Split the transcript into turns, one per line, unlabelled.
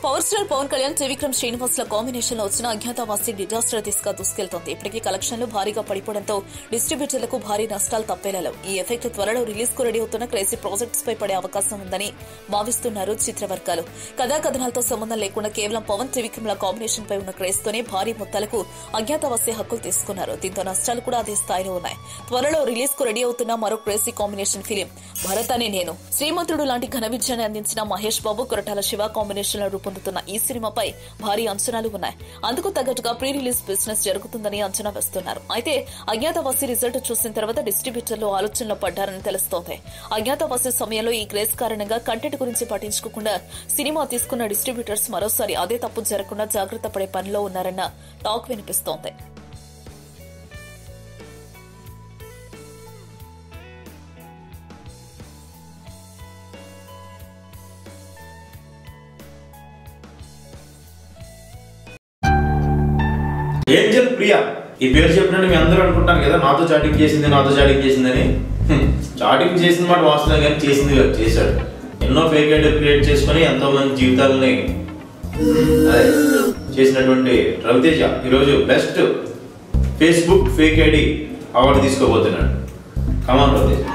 Power star Pawan Kalyan Trivikram Srinivas ల combination లో వచ్చిన అజ్ఞాతవాసి డిజాస్టర్ దిశగా దూసుకెళ్తోంది ఇప్పటికీ కలెక్షన్లు భారీగా పడిపోవడంతో డిస్ట్రిబ్యూటర్లకు భారీ నష్టాలు తప్పేలాలేవు ఈ ఎఫెక్ట్ త్వరలో రిలీజ్ కు రెడీ అవుతున్న క్రేజీ ప్రాజెక్ట్స్ పై పడే అవకాశం ఉందని భావిస్తున్నారు చిత్రవర్గాలు కథా కథనాలతో సంబంధం లేకుండా కేవలం పవన్ త్రివిక్రమ్ ల కాంబినేషన్ పై ఉన్న క్రేజ్ తోనే భారీ మొత్తాలకు అజ్ఞాతవాసి హక్కులు తీసుకున్నారు దీంతో నష్టాలు కూడా అదే స్థాయిలో ఉన్నాయి త్వరలో రిలీజ్ కు రెడీ అవుతున్న మరో క్రేజీ కాంబినేషన్ ఫిలిం భరత్ అనే నేను శ్రీమంతుడు లాంటి ఘన విజయాన్ని అందించిన మహేష్ బాబు కొరటాల శివ కాంబినేషన్ లో రూపొందుతున్న ఈ సినిమాపై భారీ అంచనాలు ఉన్నాయి అందుకు తగ్గట్టుగా ప్రీ రిలీజ్ బిజినెస్ జరుగుతుందని అంచనా వేస్తున్నారు అయితే అజ్ఞాతవాసి రిజల్ట్ చూసిన తర్వాత డిస్ట్రిబ్యూటర్లు ఆలోచనలో పడ్డారని తెలుస్తోంది అజ్ఞాతవాసి సమయంలో ఈ క్రేజ్ కారణంగా కంటెంట్ గురించి పట్టించుకోకుండా సినిమా తీసుకున్న డిస్ట్రిబ్యూటర్స్ మరోసారి అదే తప్పు జరగకుండా జాగ్రత్త పడే పనిలో ఉన్నారన్న టాక్ వినిపిస్తోంది
ఏంజల్ ప్రియా ఈ పేరు చెప్పినట్టు మీ అందరూ అనుకుంటాను కదా నాతో చాటింగ్ చేసింది నాతో చాటింగ్ చేసిందని హ్మ్. చాటింగ్ చేసిన మాట వాస్తవం కానీ చేసింది కాదు చేశాడు ఎన్నో ఫేక్ ఐడి క్రియేట్ చేసుకొని ఎంతో మంది జీవితాలని అదే చేసినటువంటి రవితేజ ఈరోజు best Facebook fake ID award తీసుకోబోతున్నాడు కమాన్ రవితేజ